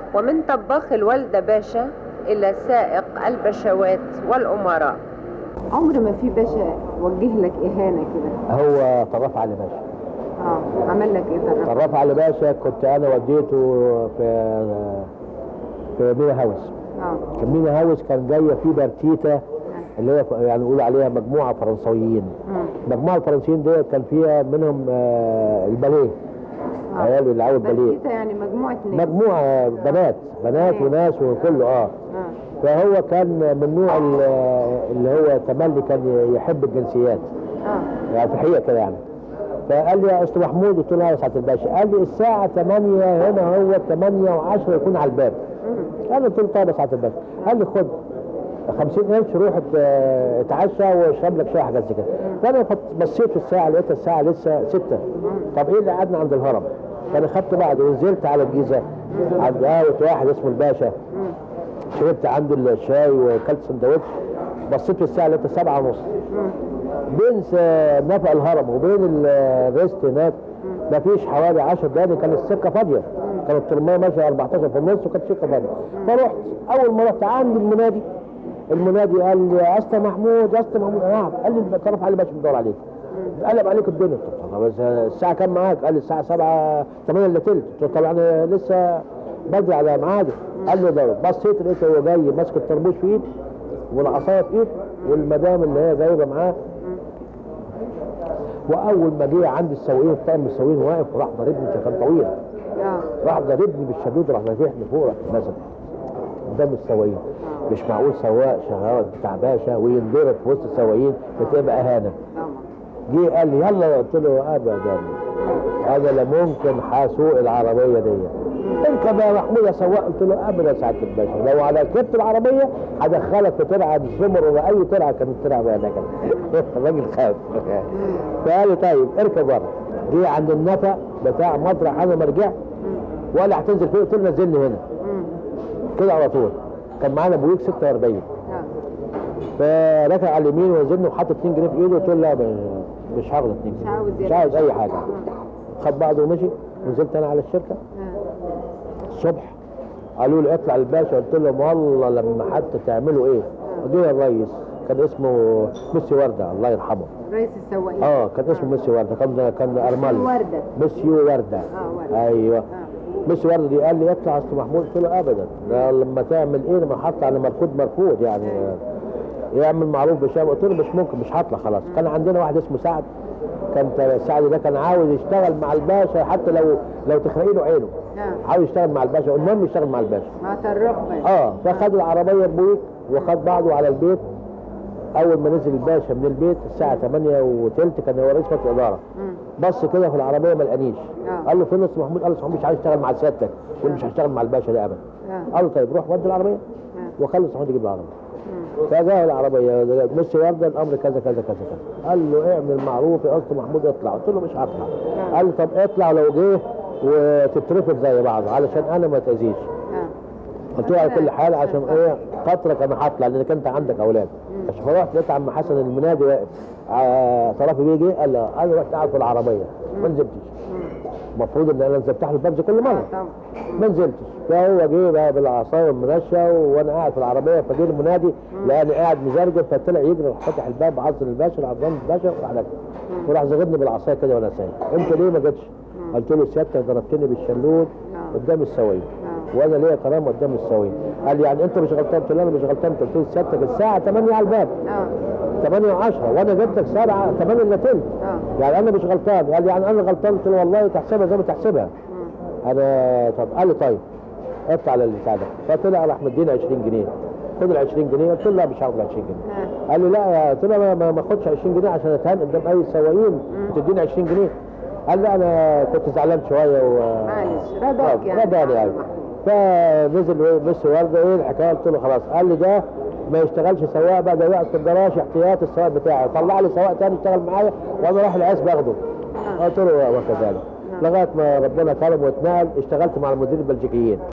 ومن طباخ الوالدة باشا إلى سائق البشوات والأمراء عمر ما في باشا وجه لك اهانه كده هو طرف علي باشا اه عمل لك ايه طرف طرف علي باشا كنت انا وديته في في مينا هاوس اه كان مينا هاوس كان جايه فيه بارتيتا اللي هي يعني يقولوا عليها مجموعه فرنسويين مم. مجموعه الفرنسيين دي كان فيها منهم آه، الباليه آه. عيال بيلعبوا بس الباليه كده يعني مجموعه ناس مجموعه بنات بنات تمام. وناس وكله اه اه فهو كان من نوع ال- اللي هو تملي كان يحب الجنسيات اه يعني في الحقيقه كده يعني فقال لي يا استاذ محمود قلت له يا سعاده الباشا قال لي الساعه 8 هنا هو 8 و10 يكون على الباب مم. قال له قلت له طيب يا سعاده الباشا قال لي خد 50 قرش روح ات- اتعشى واشرب لك شاي حاجات زي كده فانا فت- بصيت في الساعه لقيت الساعه لسه 6 طب ايه اللي قعدنا عند الهرم فانا خدت بعض ونزلت على الجيزه عند قهوه واحد اسمه الباشا مم. شربت عنده الشاي وكلت سندوتش بصيت في الساعه لقيت 7 ونص مم. بين س- نفق الهرم وبين ال- الريست هناك ما فيش حوالي 10 دقايق كانت السكه فاضيه كانت الترميه ماشيه 14 في النص وكانت السكه فاضيه فرحت اول ما رحت عند المنادي المنادي قال لي يا اسطى محمود يا اسطى محمود نعم قال لي طرف علي باشا بيدور عليك قلب عليك الدنيا قلت له طب بس الساعه كام معاك؟ قال لي الساعه 7 8 الا تلت قلت له طب انا لسه بدري على ميعادي قال لي ده بصيت لقيته هو جاي ماسك الطربوش في ايد والعصايه في ايد والمدام اللي هي جايبه معاه واول ما جه عند السواقين طقم السواقين واقف وراح ضاربني كان طويل اه راح ضاربني بالشدود راح نازحني فوق راح نزل قدام السواقين مش معقول سواق شغال بتاع باشا وينضرب في وسط السواقين بتبقى اهانه طبعا جه قال لي يلا قلت له ابدا انا لا ممكن هسوق العربيه دي اركب يا محمود يا سواق قلت له ابدا يا سعاده الباشا لو على ركبت العربيه هدخلك في ترعه الزمر ولا اي ترعه كانت ترعه بقى ده كان الراجل خاف فقال لي طيب اركب ورا جه عند النفق بتاع مطرح انا ما رجعت ولا هتنزل فيه قلت له نزلني هنا مم. كده على طول كان معانا بويك 46 اه فركع على اليمين ونزلني وحط 2 جنيه في ايده قلت له لا ب- مش هاخد 2 مش جنيه عاوز مش يا عاوز باشا. اي حاجه خد بعضه ومشي ونزلت انا على الشركه اه الصبح قالوا لي اطلع الباشا قلت لهم والله لما حتى تعملوا ايه جه الريس كان اسمه ميسي ورده الله يرحمه رئيس السواقين اه كان اسمه ميسي ورده كان كان ارمل وردة ميسيو ورده اه وردة ايوه اه ميسي ورده دي قال لي اطلع يا استاذ محمود قلت له ابدا ده لما تعمل ايه لما حط على مرفوض مرفوض يعني يعمل معروف بشاب قلت له مش ممكن مش هطلع خلاص كان عندنا واحد اسمه سعد كان سعد ده كان عاوز يشتغل مع الباشا حتى لو لو تخرقي له عينه اه عاوز يشتغل مع الباشا المهم يشتغل مع الباشا مع طرف باشا اه فخد العربيه بويك وخد بعضه على البيت اول ما نزل الباشا من البيت الساعه 8 وثلث كان هو رئيس مجلس الاداره مم. بص كده في العربيه ما لقانيش آه. قال له فين استاذ محمود قال له استاذ محمود مش عايز اشتغل مع سيادتك قال له مش هشتغل مع الباشا ده ابدا اه قال له طيب روح ودي العربيه اه وخلي استاذ محمود يجيب العربيه مم. فجاء العربيه مش ورده الامر كذا كذا كذا كذا قال له اعمل معروف يا استاذ محمود اطلع قلت له مش هطلع قال له طب اطلع لو جه وتترفض زي بعض علشان انا ما تاذيش اه قلت له على كل حال عشان ايه خاطرك انا هطلع لانك انت عندك اولاد عشان فرحت لقيت عم حسن المنادي واقف آه، طرفي بيه جه قال له انا رحت قاعد في العربيه ما نزلتش مم. المفروض ان انا نزلت له البنز كل اه مره طبعا ما نزلتش فهو جه بقى بالعصايه والمنشه وانا قاعد في العربيه فجه المنادي لقاني قاعد مزرجل فطلع يجري راح فتح الباب عزل الباشا عزل الباشا وراح لك وراح زغدني بالعصايه كده وانا سايق انت ليه ما جيتش؟ قلت له سيادتك ضربتني بالشلوت آه. قدام السواقين آه. وانا ليا كرامه قدام السواقين قال لي يعني انت مش غلطان قلت له انا مش غلطان قلت له سيادتك الساعه 8 على الباب اه 8 و10 وانا جبتك 7 8 الا تلت اه يعني انا مش غلطان قال لي يعني انا غلطان قلت له والله تحسبها زي ما تحسبها مم. انا طب قال لي طيب اطلع على البتاع ده فطلع راح مديني 20 جنيه خد ال 20 جنيه قلت له لا مش هاخد ال 20 جنيه اه قال لي لا يا قلت له ما- ما ما اخدش 20 جنيه عشان اتهان قدام اي سواقين وتديني 20 جنيه قال لي انا كنت زعلان شويه و معلش رضاك يعني رضاني يعني فنزل ميسي ورده ايه الحكايه قلت له خلاص قال لي ده ما يشتغلش سواق بقى ده يقعد في الجراج احتياط السواق بتاعي طلع لي سواق تاني يشتغل معايا وانا رايح العيس باخده قلت له وكذلك لغايه ما ربنا كرم واتنقل اشتغلت مع المدير البلجيكيين